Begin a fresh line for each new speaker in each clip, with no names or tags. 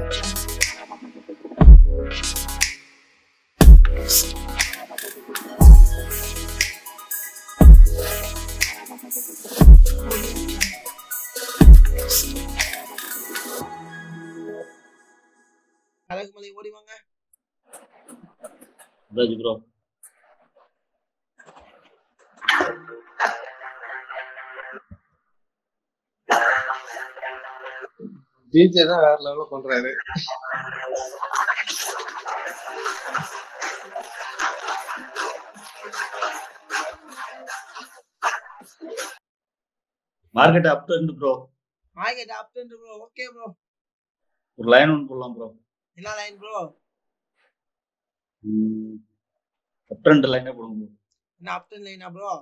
அழகுமலை ஓடி வாங்க
Raj bro
DJ தான் வேற லெவல்ல பண்றாரு
market up trend bro
market அப்டன் ப்ரோ ஓகே ப்ரோ
ஒரு லைன் ஒன்று போடலாம் ப்ரோ
என்ன லைன் ப்ரோ
அப் ட்ரெண்ட் லைனே போடுங்க bro.
என்ன அப்டன் லைனா ப்ரோ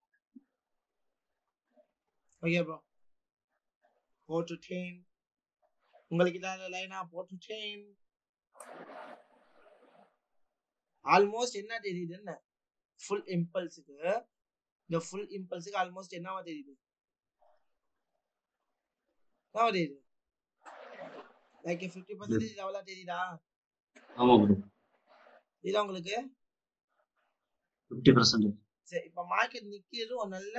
ஓகே ப்ரோ போட்டு டென் உங்களுக்கு இல்லாத லைனா போட்டு டென் ஆல்மோஸ்ட் என்ன தெரியுது என்ன ஃபுல் இம்பல்ஸுக்கு இந்த ஃபுல் இம்பல்ஸுக்கு ஆல்மோஸ்ட் என்னவா தெரியுது என்னவா தெரியுது லைக் ஃபிஃப்டி பர்சன்டேஜ் எவ்வளோ தெரியுதா
ஆமா ப்ரோ
தெரியுதா உங்களுக்கு
ஃபிஃப்டி பர்சன்டேஜ்
சரி இப்போ மார்க்கெட் நிக்கிறது ஒரு நல்ல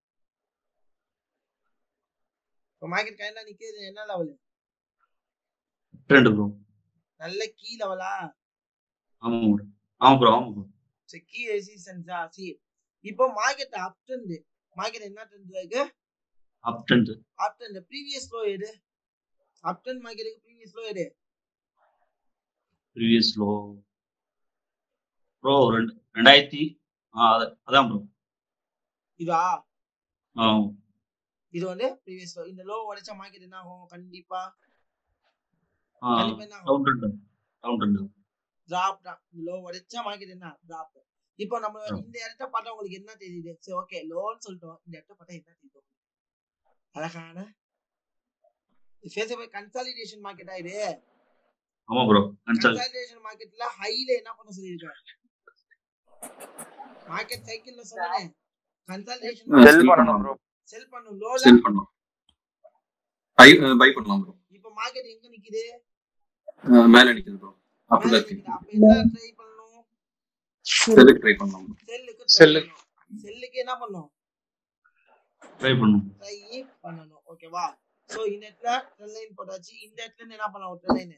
இப்போ மார்க்கெட் கையில நிக்கிறது என்ன லெவல்
ட்ரெண்ட் ப்ரோ
நல்ல கீ லெவலா
ஆமா ப்ரோ ஆமா ப்ரோ ஆமா ப்ரோ
சரி கீ ரெசிஸ்டன்ஸா சரி இப்போ மார்க்கெட் அப் ட்ரெண்ட் மார்க்கெட் என்ன ட்ரெண்ட்ல இருக்கு
up trend
up trend previous low எடு அப் ட்ரெண்ட் மார்க்கெட்டுக்கு ப்ரீவியஸ் லோ எடு
ப்ரீவியஸ் லோ ப்ரோ ரெண்டு ரெண்டாயிரத்தி ஆ அத- அதான் ப்ரோ
இதா
ஆ
இது வந்து ப்ரீவியஸ் லோ இந்த லோ உடைச்சா மார்க்கெட் என்ன ஆகும் கண்டிப்பா
ஆ
கண்டிப்பா என்ன ஆகும்
down trend down trend
drop தான் இந்த லோ உடைச்சா மார்க்கெட் என்ன டிராப் இப்போ நம்ம
ஆ.
இந்த இடத்த பார்த்தா உங்களுக்கு என்ன தெரியுது சரி ஓகே லோன்னு சொல்லிட்டோம் இந்த இடத்த பார்த்தா என்ன தெரியுது அழகான ஃபேஸபுக் கன்சாலிடேஷன் மார்க்கெட்டா இது
ஆமா ப்ரோ கன்சல்
கன்சாலிடேஷன் மார்க்கெட்ல ஹைல என்ன பண்ண சொல்லிருக்கேன் மார்க்கெட் சைக்கிள்ல சொன்னேன் கன்சாலிடேஷன்
செல் பண்ணணும் ப்ரோ
செல் பண்ணும் லோல
செல் பண்ணலாம் பை பை பண்ணலாம் ப்ரோ
இப்போ மார்க்கெட் எங்க நிக்குது
மேல நிக்குது ப்ரோ
மேல
அப்படிதான்
நிக்குது
இருக்கு
அப்ப என்ன ட்ரை பண்ணணும்
செல்லுக்கு ட்ரை பண்ணலாம் bro.
செல்லுக்கு
Sell.
செல்லுக்கு என்ன பண்ணும்
ட்ரை பண்ணும்
ட்ரை பண்ணணும் ஓகேவா சோ இந்த இடத்துல ட்ரெல் லைன் போட்டாச்சு இந்த இடத்துல இருந்து என்ன பண்ணலாம் ஒரு ட்ரெல் லைன்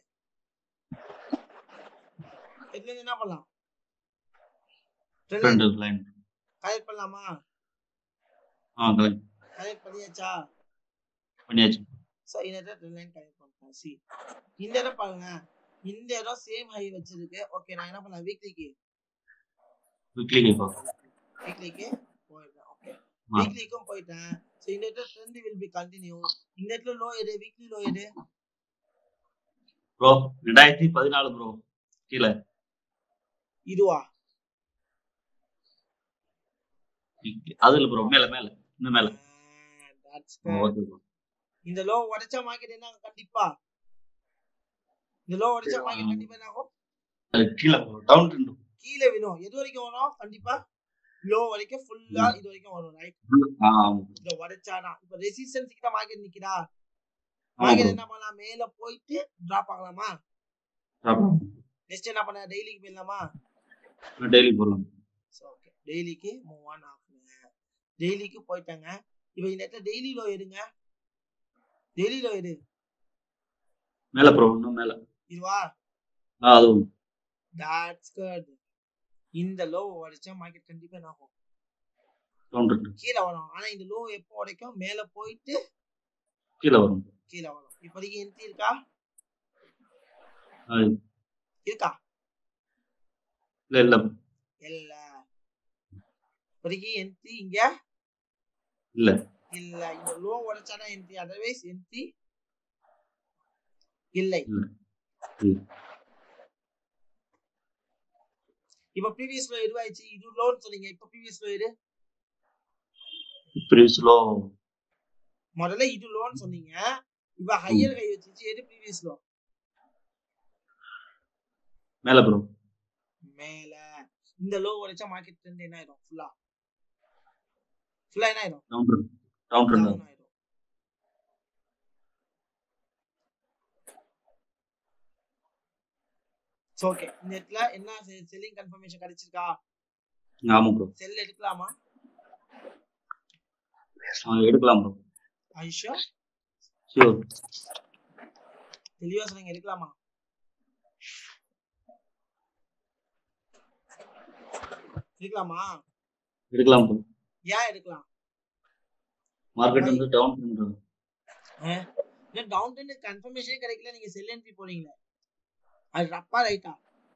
இதுல இருந்து என்ன பண்ணலாம் trail line
trend line
collect பண்ணலாமா
ஆ கரெக்ட்
கலெக்ட் பண்ணியாச்சா
பண்ணியாச்சு
சோ இந்த இடத்துல ட்ரெல் லைன் கலெக்ட் பண்ணலாம் சி இந்த இடம் பாருங்க இந்த இடம் சேம் ஹை வச்சிருக்கு ஓகே நான் என்ன பண்ணலாம் வீக்லிக்கு
வீக்லி கேப்பா
வீக்லிக்கு போயிட்டேன் ஓகே
ஆ.
வீக்லிக்கும் போயிட்டேன் சோ இந்த இடத்துல ட்ரெண்ட் வில் பி கண்டினியூ இந்த இடத்துல லோ எடு வீக்லி லோ எடு
ப்ரோ ரெண்டாயிரத்தி பதினாலு ப்ரோ கீழே
இதுவா
அது இல்ல ப்ரோ மேல மேல இன்னும் மேல
Ah, that's
okay
good.
Bro
இந்த லோ உடைச்சா மார்க்கெட் என்ன ஆகும் கண்டிப்பா இந்த லோ உடைச்சா
ஆ.
மார்க்கெட் கண்டிப்பா என்ன ஆகும்
அது கீழே ப்ரோ டவுன் ட்ரெண்ட்
கீழே விழும் எது வரைக்கும் வரும் கண்டிப்பா லோ வரைக்கும் ஃபுல்லா இது வரைக்கும் வரும் ரைட்
ஆ ஆமா
இத உடைச்சானா இப்ப ரெசிஸ்டன்ஸ் கிட்ட மார்க்கெட் நிக்குதா
ஆமா
மார்க்கெட்
ப்ரோ
என்ன பண்ணலாம் மேல போயிட்டு டிராப் ஆகலாமா நெக்ஸ்ட் என்ன பண்ண டெய்லிக்கு போயிடலாமா
டெய்லி போடலாம்
ஓகே டெய்லிக்கு மூவ் ஆன் ஆகுங்க டெய்லிக்கு போயிட்டாங்க இப்போ இந்த இடத்துல டெய்லி லோ எடுங்க டெய்லி லோ எடு
மேல ப்ரோ இன்னும் மேல
இதுவா
ஆ அது ஒண்ணு.
that's good இந்த லோ உடைச்சா மார்க்கெட் கண்டிப்பா என்ன ஆகும்
டவுன் ட்ரெண்ட்
கீழே வரும் ஆனா இந்த லோ எப்போ உடைக்கும் மேல போயிட்டு
கீழே வரும்
கீழே வரும் இப்போதைக்கு என்ட்ரி இருக்கா
அது
இருக்கா
இல்ல இல்ல
இல்ல இப்போதைக்கு என்ட்ரி இங்க
இல்ல
இல்ல இந்த லோ உடைச்சாதான் என்ட்ரி அதர்வைஸ் என்ட்ரி இல்லை
இல்ல. இல்ல.
இப்ப ப்ரீவியஸ் லோ எதுவாயிடுச்சு இது லோன்னு சொன்னீங்க இப்ப ப்ரீவியஸ் லோ எது
ப்ரீ ஸ்லோ
முதல்ல இது லோன்னு சொன்னீங்க இப்ப ஹையர் கை வச்சிருச்சு எது ப்ரீவியஸ் லோ
மேல ப்ரோ
மேல இந்த லோ உடைச்சா மார்க்கெட் ட்ரெண்ட் என்ன ஆயிடும் ஃபுல்லா ஃபுல்லா என்ன ஆயிடும்
down trend down trend
down ஆயிடும் ஸோ ஓகே இந்த இடத்துல என்ன செல்லிங் கன்ஃபர்மேஷன் கிடைச்சிருக்கா
ஆமா ப்ரோ
செல் எடுக்கலாமா
எடுக்கலாம் ப்ரோ
ஐஷா
ஷியோர்
தெளிவா சொன்னீங்க எடுக்கலாமா எடுக்கலாமா
எடுக்கலாம் ப்ரோ
ஏன் எடுக்கலாம்
மார்க்கெட் வந்து டவுன் பண்றாங்க
இன்னும் டவுன் டென் கன்ஃபர்மேஷனே கிடைக்கல நீங்க செல் என்ட்ரி போறீங்களே அது ரப்பா ரைட்டா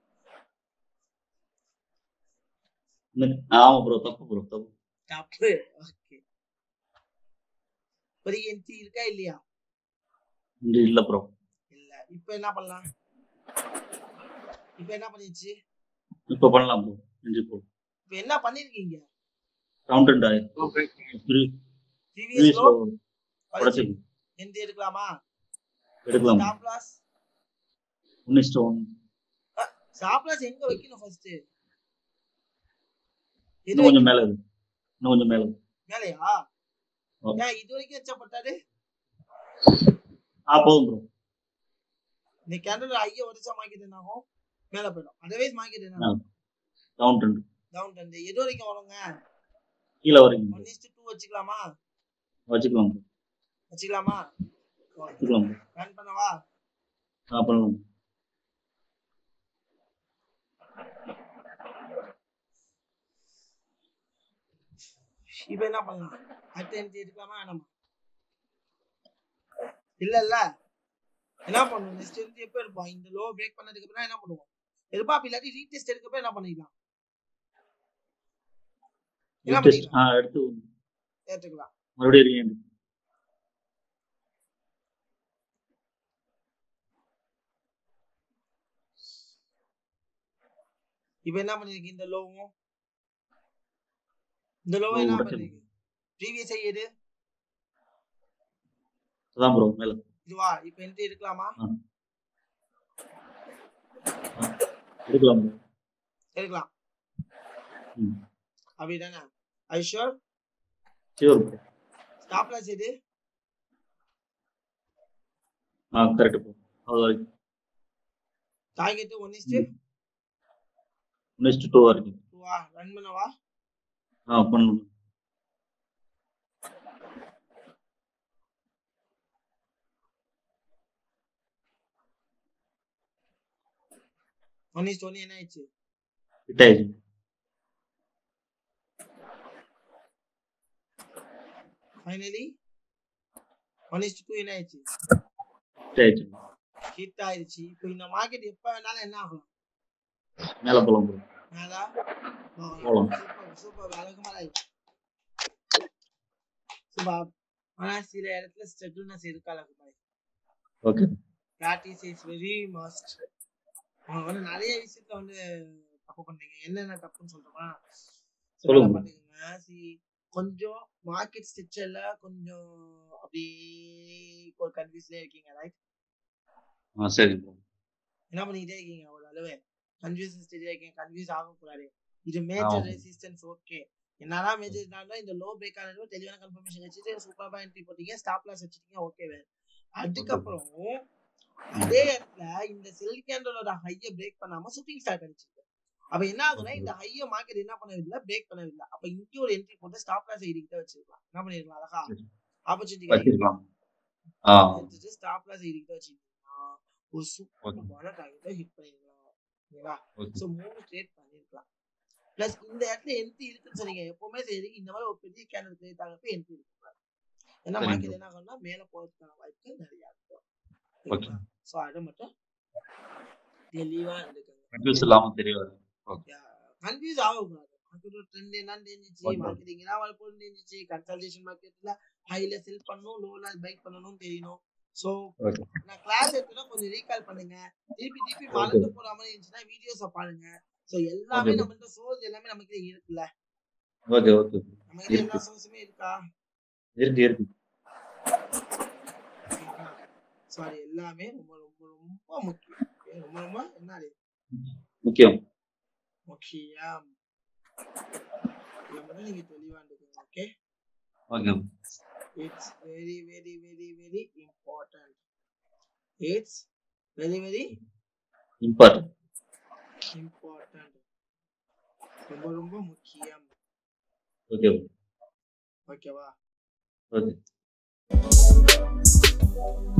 ஆமா ப்ரோ தப்பு ப்ரோ தப்பு
தப்பு ஓகே பெரிய என்ட்ரி இருக்கா இல்லையா
இங்க இல்ல ப்ரோ
இல்ல இப்போ என்ன பண்ணலாம் இப்போ என்ன பண்ணிச்சு
இப்ப பண்ணலாம் ப்ரோ நன்றி ப்ரோ
இப்போ என்ன பண்ணிருக்கீங்க
டவுன் ட்ரெண்ட் ஆயிருக்கு
Low breaking.
ப்ரீவியஸ் லோ
உடச்சு
என்ட்ரி எடுக்கலாமா
எடுக்கலாம்
ஸ்டாப் லாஸ்
ஒன்னு இஷ்டம் ஒன்னு
ஸ்டாப் லாஸ் எங்க வைக்கணும் ஃபர்ஸ்ட் இது
இன்னும் கொஞ்சம் மேல இருக்கு இன்னும் கொஞ்சம் மேல இருக்கு.
மேலையா
ஓ.
ஏன் இது வரைக்கும் வச்சப்பட்டாரு
ஆ போதும் ப்ரோ
இந்த கேண்டல் ஐயா உடச்சா மார்க்கெட் என்ன ஆகும் மேல போயிடும் அதர்வைஸ் மார்க்கெட் என்ன ஆகும்
டவுன் ட்ரெண்ட்
டவுன் ட்ரெண்ட் எது வரைக்கும் வருங்க
கீழே வரைக்கும்
ஒன் இஸ்டு டூ வச்சுக்கலாமா
வச்சுக்கலாம் bro.
வச்சுக்கலாமா
வச்சுக்கலாம் bro.
ரன் பண்ணவா
ஆ பண்ணலாம்
இப்போ என்ன பண்ணலாம் அடுத்த என்ட்ரி எடுக்கலாமா வேணாமா இல்ல இல்ல என்ன பண்ணுவோம் நெக்ஸ்ட் என்ட்ரி எப்போ எடுப்போம் இந்த லோ பிரேக் பண்ணதுக்கு அப்புறம் என்ன பண்ணுவோம் எடுப்பா அப்படி இல்லாட்டி ரீடெஸ்ட் எடுக்கப்ப என்ன பண்ணிக்கலாம் என்ன
Retest.
பண்ணிக்கலாம்
ஆ எடுத்து
ஏற்றுக்கலாம்
மறுபடியும் ரீஎன்ட்ரி
இப்போ என்ன பண்ணிருக்கு இந்த லோவும் இந்த லோவும்
Low
என்ன
உடைச்சிருக்கு.
பண்ணிருக்கு ப்ரீவியஸ் எது
அதான் ப்ரோ மேல
இதுவா இப்போ என்ட்ரி எடுக்கலாமா
எடுக்கலாம் bro.
எடுக்கலாம்
ம்
அப்படிதானே ஐஷோர்
ஷியோர் ப்ரோ
ஸ்டாப் லாஸ் எது
ஆ கரெக்ட் ப்ரோ அது வரைக்கும்
target one is to
one is to two வரைக்கும்
டூவா ரன் பண்ணவா
ஆ பண்ணணும்
ஒன் இஸ்டு ஒன் என்ன ஆயிடுச்சு
ஹிட் ஆயிடுச்சு
ஃபைனலி ஒன் இஸ்டு டூ என்ன ஆயிடுச்சு
ஹிட் ஆயிடுச்சு
ஹிட் ஆயிடுச்சு இப்போ இந்த மார்க்கெட் எப்போ வேணாலும் என்ன ஆகும்
மேல போலாம் ப்ரோ
மேலா
போலாம்.
சூப்பர் சூப்பர் அழகுமா சூப்பர் ஆனா சில இடத்துல ஸ்ட்ரகிள்னஸ் இருக்கு அழகுமாய்
okay
practice is very must அவங்க வந்து நிறைய விஷயத்துல வந்து தப்பு பண்றீங்க என்னென்ன தப்புன்னு சொல்றோமா
சொல்லுங்க.
பண்ணுங்க சி கொஞ்சம் மார்க்கெட் ஸ்ட்ரக்சர்ல கொஞ்சம் அப்படியே ஒரு கன்ஃபியூஸ்ல இருக்கீங்க ரைட்
ஆ சரி ப்ரோ
என்ன பண்ணிக்கிட்டே இருக்கீங்க ஒரு அளவு கன்ஃபியூஸ் ஸ்டேஜ்ல இருக்கீங்க கன்ஃபியூஸ் ஆகக்கூடாது இது மேஜர்
ஆமா.
ரெசிஸ்டன்ஸ் ஓகே என்னதான் மேஜர் இருந்தாலும் இந்த லோ பிரேக் ஆனது தெளிவான கன்ஃபர்மேஷன் வச்சுட்டு சூப்பரா என்ட்ரி போட்டீங்க ஸ்டாப் லாஸ் வச்சுட்டீங்க ஓகே அதுக்கப்புறம் அதே இடத்துல இந்த செல் கேண்டலோட ஹைய பிரேக் பண்ணாம ஷூட்டிங் ஸ்டார் அடிச்சிருக்கு அப்ப என்ன ஆகுதுன்னா இந்த ஹைய மார்க்கெட் என்ன பண்ணவில்லை பிரேக் பண்ணவில்லை அப்ப இங்க ஒரு என்ட்ரி போட்டு ஸ்டாப் லாஸ் ஐடி கிட்ட வச்சிருக்கலாம் என்ன பண்ணிருக்கலாம் அழகா
சரி.
ஆப்பர்ச்சுனிட்டி
வச்சிருக்கலாம் ஆ
எடுத்துட்டு ஸ்டாப் லாஸ் ஐடி கிட்ட வச்சிருந்தீங்கன்னா ஒரு சூப்பரான டார்கெட்டை ஹிட் பண்ணிருக்கலாம் ஓகேவா
ஓகே
ஸோ மூணு ட்ரேட் பண்ணிருக்கலாம் பிளஸ் இந்த இடத்துல என்ட்ரி இருக்குன்னு சொன்னீங்க எப்பவுமே சரி இந்த மாதிரி ஒரு பெரிய கேண்டல் கிரியேட் ஆகிறப்ப என்ட்ரி இருக்கு ஏன்னா
சரிங்க
மார்க்கெட் என்ன ஆகும்னா மேல போறதுக்கான வாய்ப்புகள் நிறைய இருக்கும்
ஓகே
ஸோ அதை மட்டும் தெளிவா இருந்துக்கோங்க
கன்ஃபியூஸ் இல்லாம தெரியாது
கன்ஃபியூஸ் ஆகக்கூடாது மார்க்கெட்டோட ட்ரெண்ட் என்னன்னு தெரிஞ்சிச்சு
Okay.
மார்க்கெட்டிங் என்ன வரப்போகுதுன்னு தெரிஞ்சிச்சு கன்சல்டேஷன் மார்க்கெட்ல ஹைல செல் பண்ணணும் லோல பை பண்ணணும்னு தெரியணும் ஸோ
ஓகே
நான் கிளாஸ் எடுத்தா கொஞ்சம் ரீகால் பண்ணுங்க திருப்பி திருப்பி
Okay.
மறந்து போற மாதிரி இருந்துச்சுன்னா வீடியோஸை பாருங்க ஸோ எல்லாமே
Okay.
நம்மகிட்ட சோர்ஸ் எல்லாமே நமக்கு இருக்குல்ல
ஓகே ஓகே
நம்ம கிட்ட எல்லா
இருக்கு.
சோர்ஸுமே இருக்கா
இருக்கு இருக்கு
ஸோ அது எல்லாமே ரொம்ப ரொம்ப ரொம்ப முக்கியம் Okay, ரொம்ப ரொம்ப என்னது
முக்கியம்
முக்கியம் இதை மட்டும் நீங்க தெளிவா இருந்துக்கோங்க okay
okay
it's very very very very important it's very very
important
important ரொம்ப ரொம்ப முக்கியம்
ஓகே
ஓகேவா
ஓகே